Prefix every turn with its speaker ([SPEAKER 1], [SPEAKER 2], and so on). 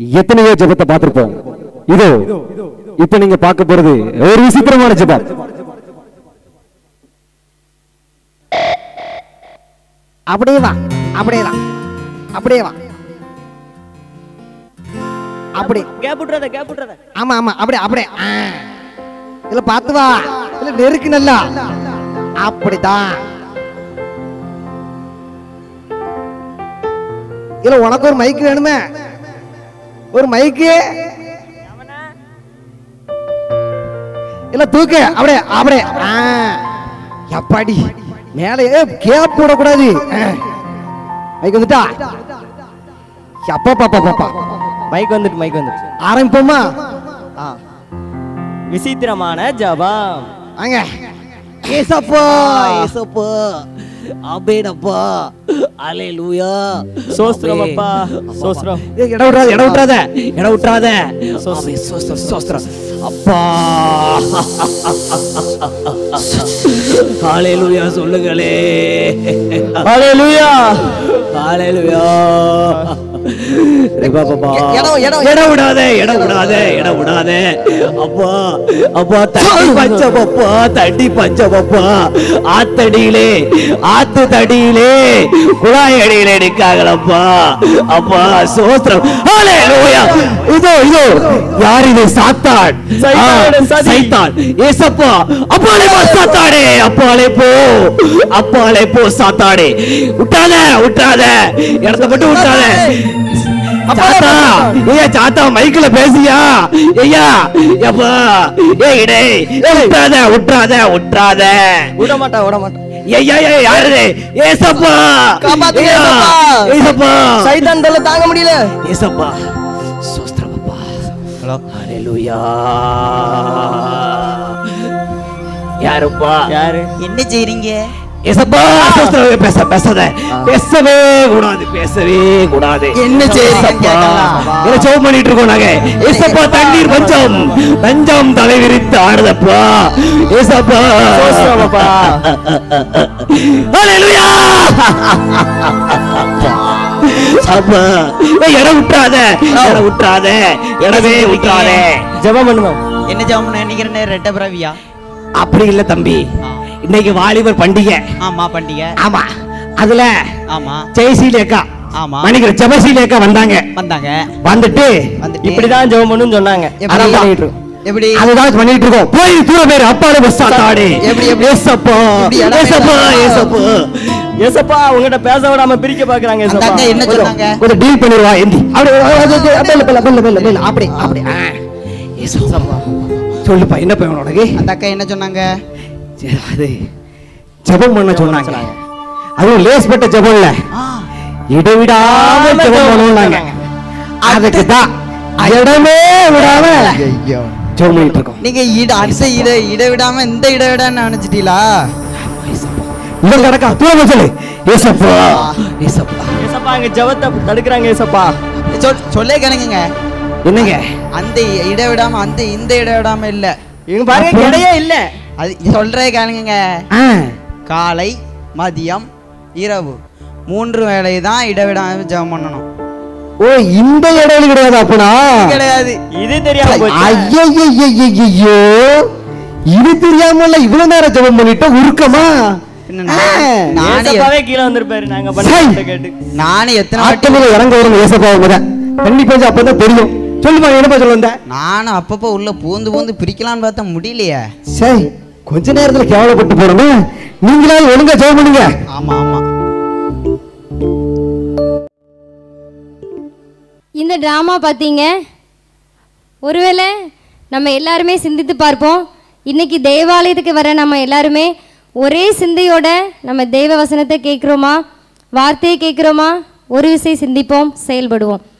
[SPEAKER 1] எத்தனையோ ஜெபத்தை பார்த்திருப்போம் இதோ இப்ப நீங்க பார்க்க போறது ஒரு விசித்திரமான ஜெபம்
[SPEAKER 2] அப்படியே வா அப்படியே வா அப்படியே வா அப்படி
[SPEAKER 3] கேப் விட்றாத கேப் விட்றாத
[SPEAKER 2] ஆமா ஆமா அப்படியே அப்படியே ஆ. இதுல பார்த்து வா இதுல நெருக்கு நல்லா அப்படிதான் இதுல உனக்கு ஒரு மைக் வேணுமே ஒரு மைக்கு இல்ல தூக்கு அப்படியே அப்படியே ஆ. எப்பாடி மேலே கேப் போடக்கூடாது மைக் வந்துட்டா அப்பா பாப்பா பாப்பா
[SPEAKER 3] மைக் வந்துட்டு மைக் வந்துட்டு
[SPEAKER 2] ஆரம்பிப்போமா
[SPEAKER 3] ஆ விசித்திரமான ஜபம்
[SPEAKER 2] வாங்க ஏசப்பா ஏசப்பா அபேடப்பா அலேலூயா
[SPEAKER 3] சோஸ்திரம் அப்பா சோஸ்திரம்
[SPEAKER 2] ஏய், இடம் விட்றாத இடம் விட்றாத இடம் விட்றாத ஆமே, சோஸ்திரம் சோஸ்திரம் அப்பா ஹalleluya சொல்லுங்களே
[SPEAKER 3] ஹalleluya
[SPEAKER 2] ஹalleluya
[SPEAKER 3] இடம், இடம்,
[SPEAKER 2] இடம் விடாத இடம் விடாத இடம் விடாத அப்பா அப்பா தண்ணி பஞ்சப்பா தண்ணி பஞ்சப்பா ஆத்தடியிலே ஆத்து தடியிலே குழாய் அடியிலே நிக்காங்களப்பா அப்பா சோத்திரம் ஹalleluya இதோ இதோ யார் இது சாத்தான்
[SPEAKER 3] சைத்தானோட
[SPEAKER 2] ஆ,
[SPEAKER 3] சதி.
[SPEAKER 2] சைத்தான் ஏசப்பா அப்பாலே போ சாத்தானே அப்பாலே போ அப்பாலே போ சாத்தானே விட்டாத விட்டாத இடத்த மட்டும் விட்டாத சாத்தா ஐயா சாத்தா மைக்ல பேசியா ஐயா எப்பா ஏய் இடே விட்டாத விட்டாத விட்டாத
[SPEAKER 3] விட மாட்டா விட மாட்டா
[SPEAKER 2] ஐயா ஐயா யாரு ஏசப்பா
[SPEAKER 3] காப்பாத்துங்க,
[SPEAKER 2] ஐயா,
[SPEAKER 3] ஏசப்பா.
[SPEAKER 2] ஏசப்பா
[SPEAKER 3] சைதான் தொல்லை தாங்க முடியல
[SPEAKER 2] ஏசப்பா சோஸ்திரப்பா ஹலோ ஹalleluya யாருப்பா
[SPEAKER 3] யாரு
[SPEAKER 4] என்ன செய்றீங்க
[SPEAKER 2] ஏசப்பா சோஸ்திரம் பேச பேசாத பேசவே கூடாது பேசவே கூடாது
[SPEAKER 4] என்ன செய்றீங்கன்னு
[SPEAKER 2] ஏசப்பா.
[SPEAKER 4] கேட்கலாம்.
[SPEAKER 2] என்ன ஜெபம் பண்ணிட்டு இருக்கோம் நாங்க ஏசப்பா தண்ணீர் பஞ்சம் பஞ்சம் தலைவிரித்து ஆடுதப்பா ஏசப்பா
[SPEAKER 3] சோஸ்திரமப்பா.
[SPEAKER 2] ஹalleluya அப்பா ஏய், இடம் விட்டுறாத இடம் விட்டுறாத இடமே விட்டுறாத
[SPEAKER 3] ஜெபம் பண்ணுவோம்
[SPEAKER 4] என்ன ஜாம் நினைக்கிறேன் ரெட்ட பிறவியா
[SPEAKER 2] அப்படி இல்ல தம்பி இன்னைக்கு வாலிபர் பண்டிகை
[SPEAKER 4] ஆமா பண்டிகை
[SPEAKER 2] ஆமா அதுல
[SPEAKER 4] ஆமா
[SPEAKER 2] ஜெயசீலி அக்கா
[SPEAKER 4] ஆமா
[SPEAKER 2] மணிக்கிற ஜெபசீலி அக்கா வந்தாங்க
[SPEAKER 4] வந்தாங்க
[SPEAKER 2] வந்துட்டு
[SPEAKER 4] வந்துட்டு
[SPEAKER 3] இப்படிதான் ஜெபம் பண்ணுன்னு சொன்னாங்க
[SPEAKER 4] எப்படி?
[SPEAKER 3] அதான் பண்ணிட்டு இருக்கோம்.
[SPEAKER 4] எப்படி
[SPEAKER 2] அதுதான் பண்ணிட்டு இருக்கோம் போய் தூர பேர் அப்பால பஸ் சாத்தாடு
[SPEAKER 4] எப்படி, எப்படி?
[SPEAKER 2] ஏசப்பா
[SPEAKER 4] எப்படி இடமே
[SPEAKER 2] ஏசப்பா
[SPEAKER 4] இல்லாம?
[SPEAKER 2] ஏசப்பா
[SPEAKER 3] ஏசப்பா உங்ககிட்ட பேச விடாம பிரிக்க பாக்குறாங்க
[SPEAKER 4] அந்த
[SPEAKER 3] ஏசப்பா
[SPEAKER 4] அக்கா என்ன சொன்னாங்க
[SPEAKER 2] கொஞ்சம் டீல் பண்ணிடுவா எந்தி அப்படி பெல்ல பெல்ல பெல்ல பெல்ல பெல்ல அப்படி அப்படி ஆ. ஏசப்பா சொல்லுப்பா என்ன பையன் உனக்கு
[SPEAKER 4] அந்த அக்கா என்ன சொன்னாங்க
[SPEAKER 2] சரி, அது ஜெபம் பண்ண சொன்னாங்க அதுவும் லேஸ்பட்ட ஜெபம் இல்ல
[SPEAKER 4] ஆ,
[SPEAKER 2] இடைவிடாம ஜெபம் பண்ணணும்னாங்க அதுக்கு தான் இடமே விடாம ஜெபம் பண்ணிட்டு இருக்கோம்
[SPEAKER 4] நீங்க இட அந்த இட இட விடாம இந்த இட விடான்னு நினைச்சிட்டீங்களா
[SPEAKER 2] இவன் கிடக்கா தூர சொல்லு ஏசப்பா ஏசப்பா
[SPEAKER 3] ஏசப்பா இங்க ஜெபத்தை தடுக்கிறாங்க ஏசப்பா
[SPEAKER 4] சொல் சொல்லே கிளங்குங்க
[SPEAKER 2] என்னங்க
[SPEAKER 4] அந்த இட விடாம அந்த இந்த இட விடாம இல்ல
[SPEAKER 3] இவங்க பாருங்க
[SPEAKER 2] அப்போ?
[SPEAKER 3] கிடையே இல்ல
[SPEAKER 4] அது சொல்றே கேளுங்க
[SPEAKER 2] ஆ,
[SPEAKER 4] காலை மதியம் இரவு மூன்று வேளை தான் இடைவிடாம ஜெபம் பண்ணணும்
[SPEAKER 2] ஓ இந்த இடையில கிடையாது அப்பனா
[SPEAKER 4] கிடையாது
[SPEAKER 3] இது தெரியாம போச்சு
[SPEAKER 2] ஐயோ இது தெரியாமல இவ்வளவு நேரம் ஜெபம் பண்ணிட்டு உருக்கமா
[SPEAKER 4] பின்ன
[SPEAKER 2] ஆ,
[SPEAKER 4] நான்- நானே
[SPEAKER 3] ஏசப்பாவே கீழே வந்திருப்பாரு நாங்க
[SPEAKER 2] சை.
[SPEAKER 3] பண்ண கேட்டு
[SPEAKER 4] நானே எத்தனை வாட்டி
[SPEAKER 2] ஆட்டமில் இறங்க வரும் ஏசப்பா முத தண்ணி பெஞ்சு அப்பதான் தெரியும் சொல்லுமா என்னப்பா சொல்ல வந்த
[SPEAKER 4] நானும் அப்பப்போ உள்ள பூந்து பூந்து பிரிக்கலாம்னு பார்த்தா முடியலையே
[SPEAKER 2] சரி கொஞ்ச நேரத்துல கேவலப்பட்டு போறோமே நீங்களாவது ஒழுங்கா ஜெபம் பண்ணுங்க
[SPEAKER 4] ஆமா ஆமா
[SPEAKER 5] இந்த ட்ராமா பார்த்தீங்க ஒருவேளை நம்ம எல்லாருமே சிந்தித்து பார்ப்போம் இன்னைக்கு தேவாலயத்துக்கு வர நம்ம எல்லாருமே ஒரே சிந்தையோட நம்ம தெய்வ வசனத்தை கேட்குறோமா வார்த்தையை கேட்குறோமா ஒரு விசை சிந்திப்போம் செயல்படுவோம்